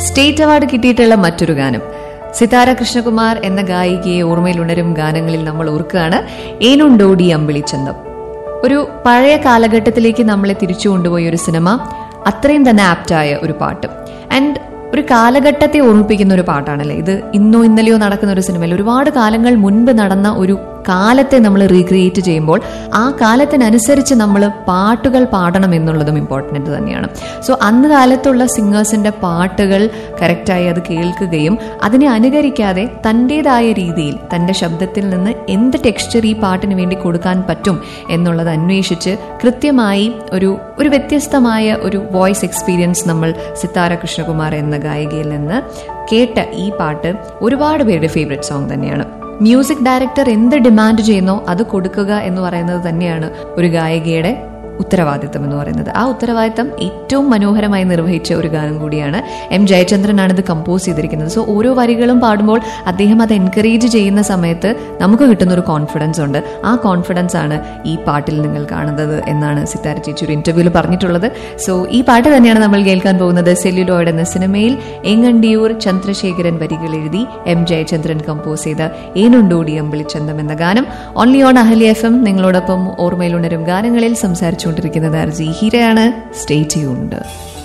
state award കിട്ടിയിട്ടുള്ള മറ്റൊരു ഗാനം സിതാര കൃഷ്ണകുമാർ എന്ന ഗായികയെ ഓർമ്മയിലുണരും ഗാനങ്ങളിൽ നമ്മൾ ഓർക്കുകയാണ് ഏനുണ്ടോടി അമ്പിളിച്ചന്തം ഒരു പഴയ കാലഘട്ടത്തിലേക്ക് നമ്മളെ തിരിച്ചു കൊണ്ടുപോയ ഒരു സിനിമ അത്രയും തന്നെ ആപ്റ്റായ ഒരു പാട്ട് ആൻഡ് ഒരു കാലഘട്ടത്തെ ഓർമ്മിപ്പിക്കുന്ന ഒരു പാട്ടാണല്ലേ ഇത് ഇന്നോ ഇന്നലെയോ നടക്കുന്ന ഒരു സിനിമയിൽ ഒരുപാട് കാലങ്ങൾ മുൻപ് നടന്ന ഒരു കാലത്തെ നമ്മൾ റീക്രിയേറ്റ് ചെയ്യുമ്പോൾ ആ കാലത്തിനനുസരിച്ച് നമ്മൾ പാട്ടുകൾ പാടണം എന്നുള്ളതും ഇമ്പോർട്ടൻ്റ് തന്നെയാണ് സോ അന്ന് കാലത്തുള്ള സിംഗേഴ്സിന്റെ പാട്ടുകൾ കറക്റ്റായി അത് കേൾക്കുകയും അതിനെ അനുകരിക്കാതെ തൻ്റെതായ രീതിയിൽ തൻ്റെ ശബ്ദത്തിൽ നിന്ന് എന്ത് ടെക്സ്ചർ ഈ പാട്ടിന് വേണ്ടി കൊടുക്കാൻ പറ്റും എന്നുള്ളത് അന്വേഷിച്ച് കൃത്യമായി ഒരു ഒരു വ്യത്യസ്തമായ ഒരു വോയിസ് എക്സ്പീരിയൻസ് നമ്മൾ സിത്താര കൃഷ്ണകുമാർ എന്ന ഗായികയിൽ നിന്ന് കേട്ട ഈ പാട്ട് ഒരുപാട് പേരുടെ ഫേവറേറ്റ് സോങ് തന്നെയാണ് മ്യൂസിക് ഡയറക്ടർ എന്ത് ഡിമാൻഡ് ചെയ്യുന്നോ അത് കൊടുക്കുക എന്ന് പറയുന്നത് തന്നെയാണ് ഒരു ഗായികയുടെ ഉത്തരവാദിത്തം എന്ന് പറയുന്നത് ആ ഉത്തരവാദിത്തം ഏറ്റവും മനോഹരമായി നിർവഹിച്ച ഒരു ഗാനം കൂടിയാണ് എം ജയചന്ദ്രനാണ് ഇത് കമ്പോസ് ചെയ്തിരിക്കുന്നത് സോ ഓരോ വരികളും പാടുമ്പോൾ അദ്ദേഹം അത് എൻകറേജ് ചെയ്യുന്ന സമയത്ത് നമുക്ക് കിട്ടുന്ന ഒരു കോൺഫിഡൻസ് ഉണ്ട് ആ കോൺഫിഡൻസ് ആണ് ഈ പാട്ടിൽ നിങ്ങൾ കാണുന്നത് എന്നാണ് സിത്താര ചേച്ചി ഒരു ഇന്റർവ്യൂവിൽ പറഞ്ഞിട്ടുള്ളത് സോ ഈ പാട്ട് തന്നെയാണ് നമ്മൾ കേൾക്കാൻ പോകുന്നത് സെല്ലുലോയിഡ് എന്ന സിനിമയിൽ എങ്ങണ്ടിയൂർ ചന്ദ്രശേഖരൻ വരികൾ എഴുതി എം ജയചന്ദ്രൻ കമ്പോസ് ചെയ്ത ഏനുണ്ടോടി അമ്പിളിച്ചന്തം എന്ന ഗാനം ഓൺലി ഓൺ അഹലി എഫ് എം നിങ്ങളോടൊപ്പം ഓർമ്മയിലുണരും ഗാനങ്ങളിൽ സംസാരിച്ചുകൊണ്ടിരിക്കുന്നത് അർജി ഹീരയാണ് സ്റ്റേ ട്യൂൺഡ്